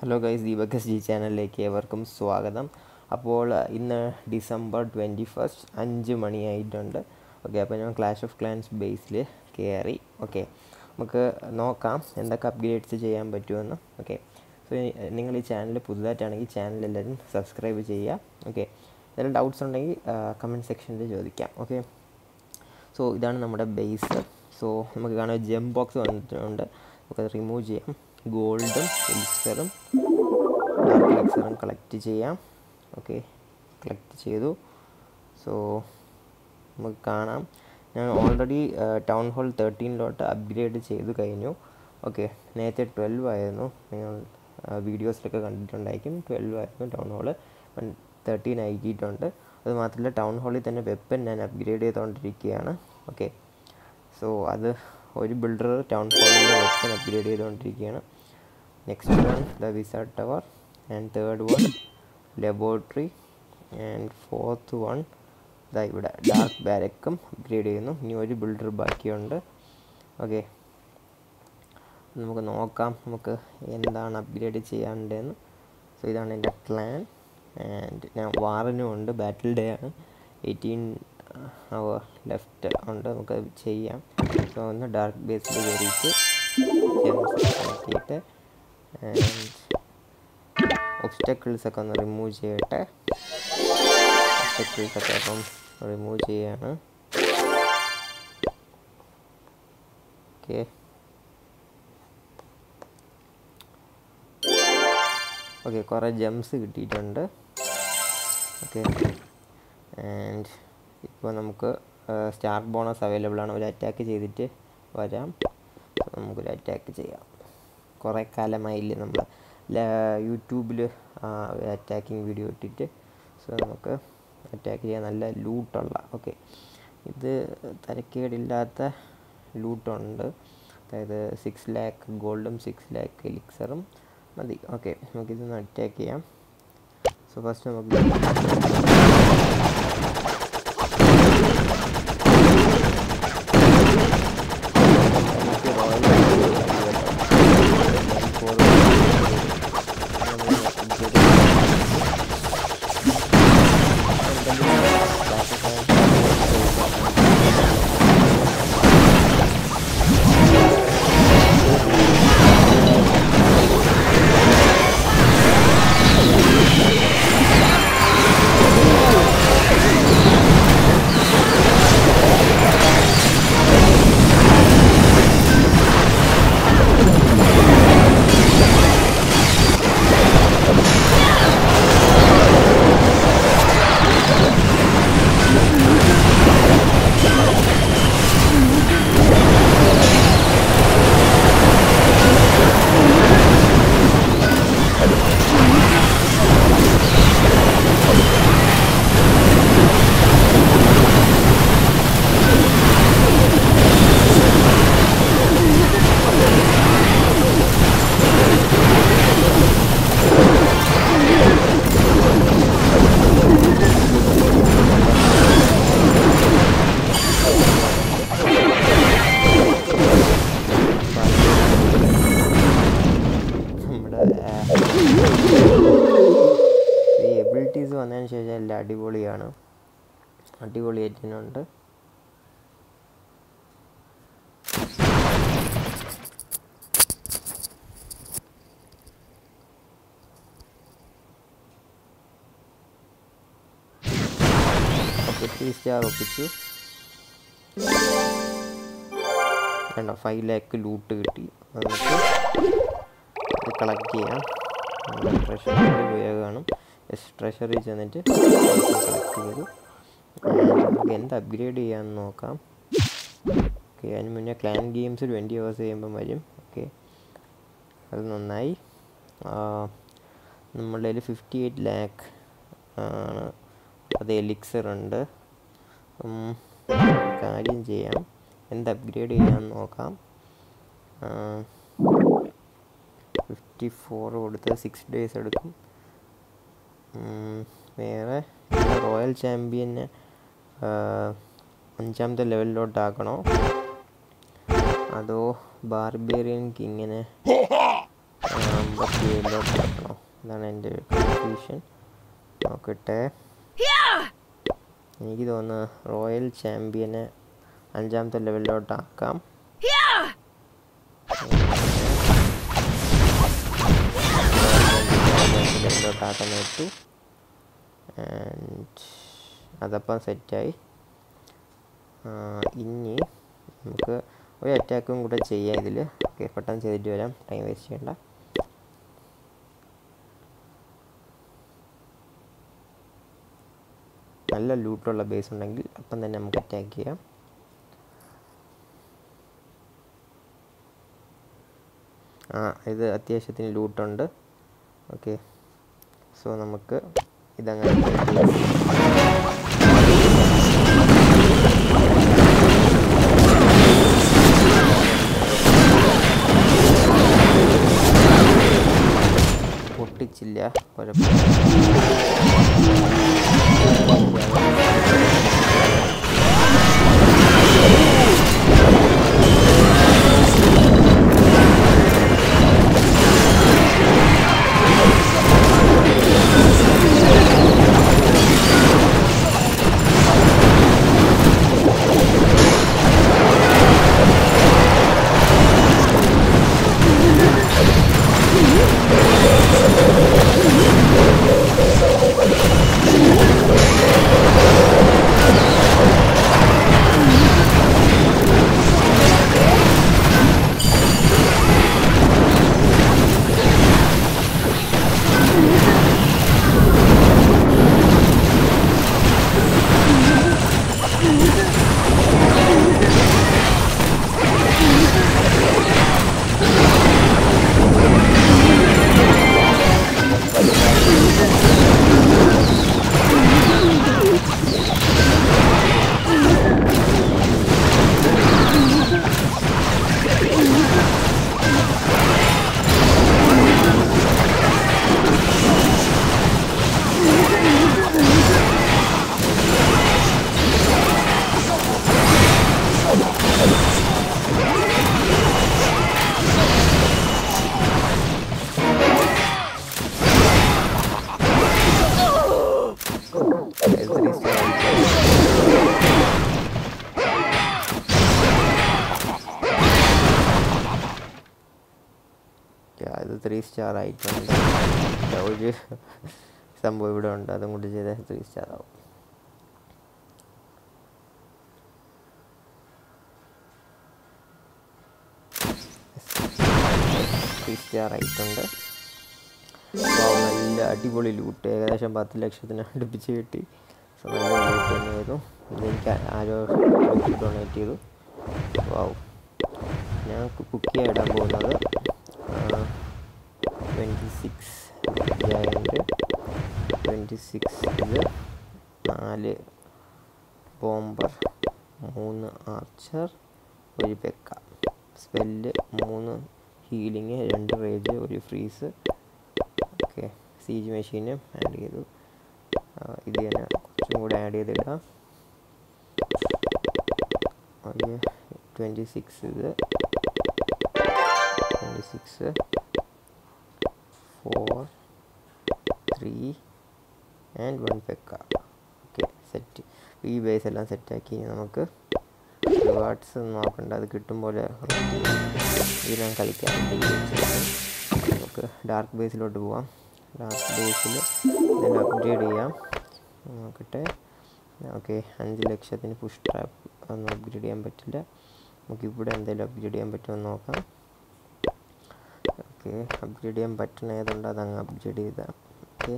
hello guys Deepak S G ചാനലിലേക്ക് ഏവർക്കും സ്വാഗതം അപ്പോൾ ഇന്ന് ഡിസംബർ ട്വൻറ്റി ഫസ്റ്റ് അഞ്ച് മണിയായിട്ടുണ്ട് ഓക്കെ അപ്പോൾ ഞാൻ ക്ലാഷ് ഓഫ് ക്ലാൻസ് ബേസിൽ കയറി ഓക്കെ നമുക്ക് നോക്കാം എന്തൊക്കെ അപ്ഗ്രേഡ്സ് ചെയ്യാൻ പറ്റുമെന്ന് ഓക്കെ സോ നിങ്ങൾ ഈ ചാനൽ പുതുതായിട്ടാണെങ്കിൽ ചാനൽ എല്ലാവരും സബ്സ്ക്രൈബ് ചെയ്യുക ഓക്കെ എന്തെങ്കിലും ഡൗട്ട്സ് ഉണ്ടെങ്കിൽ കമൻറ്റ് സെക്ഷനിൽ ചോദിക്കാം ഓക്കെ സോ ഇതാണ് നമ്മുടെ ബേസ് സോ നമുക്ക് കാണാം ജെം ബോക്സ് വന്നിട്ടുണ്ട് നമുക്കത് റിമൂവ് ചെയ്യാം ഗോൾഡും എലിക്സറും ഡാർക്ക് എലിക്സറും കളക്ട് ചെയ്യാം ഓക്കെ കളക്ട് ചെയ്തു സോ നമുക്ക് കാണാം ഞാൻ ഓൾറെഡി ടൗൺ ഹോൾ തേർട്ടീനിലോട്ട് അപ്ഗ്രേഡ് ചെയ്ത് കഴിഞ്ഞു ഓക്കെ നേരത്തെ ട്വൽവ് ആയിരുന്നു നിങ്ങൾ വീഡിയോസിലൊക്കെ കണ്ടിട്ടുണ്ടായിരിക്കും ട്വൽവ് ആയിരുന്നു ടൗൺ ഹോള് തേർട്ടീൻ ആക്കിയിട്ടുണ്ട് അത് മാത്രമല്ല ടൗൺ ഹാളിൽ തന്നെ വെപ്പൻ ഞാൻ അപ്ഗ്രേഡ് ചെയ്തുകൊണ്ടിരിക്കുകയാണ് ഓക്കെ സോ അത് ഒരു ബിൽഡർ ടൗൺ ഹാളിൻ്റെ വെപ്പൻ അപ്ഗ്രേഡ് ചെയ്തുകൊണ്ടിരിക്കുകയാണ് next one the wizard tower and third one laboratory and fourth one ഇതാ ഇവിടെ ഡാർക്ക് ബാരക്കും അപ്ഗ്രേഡ് ചെയ്യുന്നു ഇനി ഒരു ബിൽഡർ ബാക്കിയുണ്ട് ഓക്കെ നമുക്ക് നോക്കാം നമുക്ക് എന്താണ് അപ്ഗ്രേഡ് ചെയ്യാണ്ടതെന്ന് സോ ഇതാണ് എൻ്റെ പ്ലാൻ ആൻഡ് ഞാൻ വാറിനും ഉണ്ട് ബാറ്റിൽ ഡേ ആണ് എയ്റ്റീൻ അവർ ലെഫ്റ്റ് ഉണ്ട് നമുക്ക് ചെയ്യാം സോ ഒന്ന് ഡാർക്ക് ബേസിൽ കയറിയിട്ട് ആക്കിയിട്ട് ആൻഡ് ഒബ്സ്റ്റക്കിൾസ് ഒക്കെ ഒന്ന് റിമൂവ് ചെയ്യട്ടെ ഒബ്സ്റ്റക്കിൾസ് ഒക്കെ അപ്പം റിമൂവ് ചെയ്യാണ് ഓക്കെ ഓക്കെ കുറേ ജംസ് കിട്ടിയിട്ടുണ്ട് ഓക്കെ ആൻഡ് ഇപ്പോൾ നമുക്ക് സ്റ്റാർ ബോണസ് അവൈലബിൾ ആണ് ഒരു അറ്റാക്ക് ചെയ്തിട്ട് വരാം നമുക്കൊരു അറ്റാക്ക് ചെയ്യാം കുറേ കാലമായില്ലേ നമ്മൾ യൂട്യൂബിൽ ഒരു അറ്റാക്കിംഗ് വീഡിയോ ഇട്ടിട്ട് സോ നമുക്ക് അറ്റാക്ക് ചെയ്യാൻ നല്ല ലൂട്ടുള്ള ഓക്കെ ഇത് തരക്കേടില്ലാത്ത ലൂട്ടുണ്ട് അതായത് സിക്സ് ലാക്ക് ഗോൾഡും സിക്സ് ലാക്ക് എലിക്സറും മതി ഓക്കെ നമുക്കിതൊന്ന് അറ്റാക്ക് ചെയ്യാം സോ ഫസ്റ്റ് നമുക്ക് ഈ എബിലിറ്റീസ് വന്നതിന് ശേഷം എല്ലാം അടിപൊളിയാണ് അടിപൊളിയായിട്ടുണ്ട് ഓക്കെ ത്രീ സ്റ്റാർ ഒപ്പിച്ചു വേണ്ട ഫൈവ് ലാക്ക് ലൂട്ട് കിട്ടി നമുക്ക് കളക്ട് ചെയ്യാം ട്രഷറി പോയാൽ കാണും എസ് ട്രഷറി ചെന്നിട്ട് കളക്ട് ചെയ്തു നമുക്ക് എന്ത് അപ്ഗ്രേഡ് ചെയ്യാമെന്ന് നോക്കാം ഓക്കെ അതിന് മുന്നേ ക്ലാൻ ഗെയിംസ് ട്വൻറ്റി അവേഴ്സ് ചെയ്യുമ്പം വരും ഓക്കെ അത് നന്നായി നമ്മളുടെ കയ്യിൽ ഫിഫ്റ്റി എയ്റ്റ് ലാക്ക് ആണ് അത് എലിക്സർ ഉണ്ട് കാര്യം ചെയ്യാം എന്ത് അപ്ഗ്രേഡ് ചെയ്യാമെന്ന് നോക്കാം ഫിഫ്റ്റി ഫോർ കൊടുത്ത് സിക്സ് ഡേയ്സ് എടുക്കും വേറെ റോയൽ ചാമ്പ്യന് അഞ്ചാമത്തെ ലെവലിലോട്ടാക്കണോ അതോ ബാർബേറിയൻ കിങ്ങിനെ അമ്പത്തി ഏഴിലോട്ട് ആക്കണോ ഇതാണ് എൻ്റെ ഒരു കൺഫ്യൂഷൻ നോക്കട്ടെ എനിക്ക് തോന്നുന്നു റോയൽ ചാമ്പ്യനെ അഞ്ചാമത്തെ ലെവലിലോട്ടാക്കാം ലെവലിലോട്ടാക്കാൻ നോക്കി ആൻഡ് അതപ്പം സെറ്റായി ഇനി നമുക്ക് ഒരു അറ്റാക്കും കൂടെ ചെയ്യാം ഇതിൽ ഓക്കെ പെട്ടെന്ന് ചെയ്തിട്ട് വരാം ടൈം വേസ്റ്റ് ചെയ്യണ്ട നല്ല ലൂട്ടുള്ള ബേസ് ഉണ്ടെങ്കിൽ അപ്പം തന്നെ നമുക്ക് അറ്റാക്ക് ചെയ്യാം ആ ഇത് അത്യാവശ്യത്തിന് ലൂട്ടുണ്ട് ഓക്കെ സോ നമുക്ക് ഇതങ്ങനെ പൊട്ടിച്ചില്ല കുഴപ്പമില്ല ഇത് ത്രീ സ്റ്റാർ ആയിട്ടുണ്ട് ഒരു സംഭവം ഇവിടെ ഉണ്ട് അതും കൂടി ചെയ്താൽ ത്രീ സ്റ്റാർ ആവും ത്രീ സ്റ്റാർ ആയിട്ടുണ്ട് വാവ്, നല്ല അടിപൊളി ലൂട്ട് ഏകദേശം പത്ത് ലക്ഷത്തിന് അടുപ്പിച്ച് കിട്ടി സോ നല്ല ലൂട്ട് തന്നെയായിരുന്നു ഇതെനിക്ക് ആരോ ഡൊണേറ്റ് ചെയ്തു വാവ് ഞാൻ കുക്ക് ഇടാൻ പോകുന്നത് twenty six giant twenty six ഇത് നാല് ബോംബർ മൂന്ന് ആർച്ചർ ഒരു പെക്ക സ്പെല്ല് മൂന്ന് ഹീലിങ് രണ്ട് റേജ് ഒരു ഫ്രീസ് ഓക്കെ സീജ് മെഷീനും ആഡ് ചെയ്തു ആ, ഇത് തന്നെ കുറച്ചും കൂടെ ആഡ് ചെയ്തിടാം ഓക്കെ ട്വൻറ്റി സിക്സ് ഇത് twenty six four three and one PEKKA okay set ഈ ബേസ് എല്ലാം സെറ്റാക്കി നമുക്ക് റിവാർഡ്സ് നോക്കണ്ട അത് കിട്ടും പോലെ ഇതിനാൻ കളിക്കാം നമുക്ക് ഡാർക്ക് ബേസിലോട്ട് പോവാം ഡാർക്ക് ബേസിൽ ഇതെല്ലാം അപ്ഗ്രേഡ് ചെയ്യാം നോക്കട്ടെ ഓക്കെ അഞ്ച് ലക്ഷത്തിന് പുഷ് ട്രാപ്പ് ഒന്നും അപ്ഗ്രേഡ് ചെയ്യാൻ പറ്റില്ല നമുക്കിവിടെ എന്തെങ്കിലും അപ്ഗ്രേഡ് ചെയ്യാൻ പറ്റുമെന്ന് നോക്കാം ഓക്കെ അപ്ഗ്രേഡ് ചെയ്യാൻ പറ്റണ ഏതുണ്ടോ അതങ്ങ് അപ്ഗ്രേഡ് ചെയ്താൽ ഓക്കെ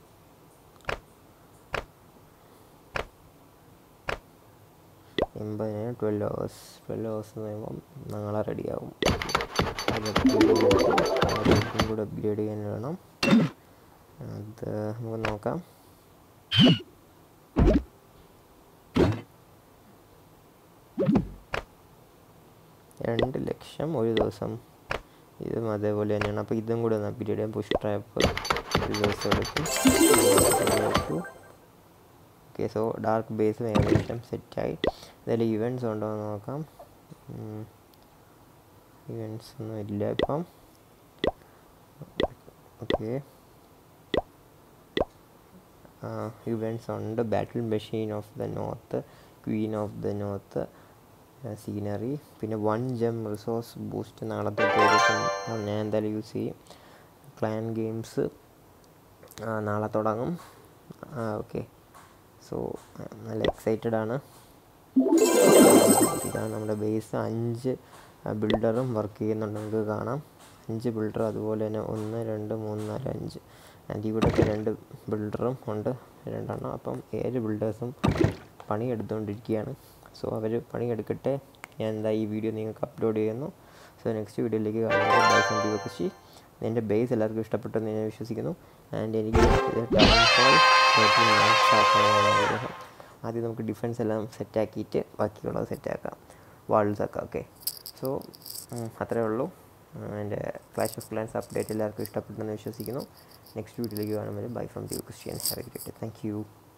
എൺപതിനായിരം ട്വൽവ് ഹവേഴ്സ് ട്വൽവ് ഹവേഴ്സ് എന്ന് പറയുമ്പം നാളെ റെഡിയാവും അത് upgrade ചെയ്തിട്ട് ആദ്യം കൂടെ അപ്ഗ്രേഡ് ചെയ്യാൻ വേണം അത് നമുക്ക് നോക്കാം രണ്ട് ലക്ഷം ഒരു ദിവസം ഇതും അതേപോലെ തന്നെയാണ് അപ്പോൾ ഇതും കൂടെ ഒന്ന് അപ്ഗ്രേഡ് ചെയ്യാം പുഷ് ട്രാപ്പ് ഒരു ദിവസം എടുക്കും ഓക്കെ സോ ഡാർക്ക് ബേസ് ഏകദേശം സെറ്റായി ഇതിൽ ഇവൻറ്റ്സ് ഉണ്ടോ എന്ന് നോക്കാം ഇവൻറ്റ്സ് ഒന്നും ഇല്ല ഇപ്പം ഓക്കെ ഇവൻറ്റ്സ് ഉണ്ട് battle machine of the north queen of the north scenery പിന്നെ വൺ ജം റിസോഴ്സ് ബൂസ്റ്റ് നാളത്തെ ഞാൻ എന്തായാലും യൂസ് ചെയ്യും ക്ലാൻ ഗെയിംസ് നാളെ തുടങ്ങും ഓക്കെ സോ നല്ല എക്സൈറ്റഡ് ആണ് ഇതാണ് നമ്മുടെ ബേസ് അഞ്ച് ബിൽഡറും വർക്ക് ചെയ്യുന്നുണ്ട് നമുക്ക് കാണാം അഞ്ച് ബിൽഡർ അതുപോലെ തന്നെ ഒന്ന് രണ്ട് മൂന്ന് നാല് അഞ്ച് ആൻഡ് ഇവിടുത്തെ രണ്ട് ബിൽഡറും ഉണ്ട് രണ്ടെണ്ണം അപ്പം ഏഴ് ബിൽഡേഴ്സും പണിയെടുത്തുകൊണ്ടിരിക്കുകയാണ് സോ അവർ പണിയെടുക്കട്ടെ ഞാൻ എന്താ ഈ വീഡിയോ നിങ്ങൾക്ക് അപ്ലോഡ് ചെയ്യുന്നു സോ നെക്സ്റ്റ് വീഡിയോയിലേക്ക് കാണുന്നത് ബൈസൺ ദിവകശി എൻ്റെ ബേസ് എല്ലാവർക്കും ഇഷ്ടപ്പെട്ടെന്ന് ഞാൻ വിശ്വസിക്കുന്നു ആൻഡ് എനിക്ക് ആഗ്രഹം ആദ്യം നമുക്ക് ഡിഫൻസ് എല്ലാം സെറ്റാക്കിയിട്ട് ബാക്കിയുള്ളത് സെറ്റാക്കാം വാൾസൊക്കെ ഓക്കെ സോ അത്രേ ഉള്ളൂ എൻ്റെ ക്ലാഷ് ഓഫ് ക്ലാൻസ് അപ്ഡേറ്റ് എല്ലാവർക്കും ഇഷ്ടപ്പെട്ടെന്ന് വിശ്വസിക്കുന്നു നെക്സ്റ്റ് വീഡിയോയിലേക്ക് കാണുമ്പോൾ bye from the Christian have a great thank U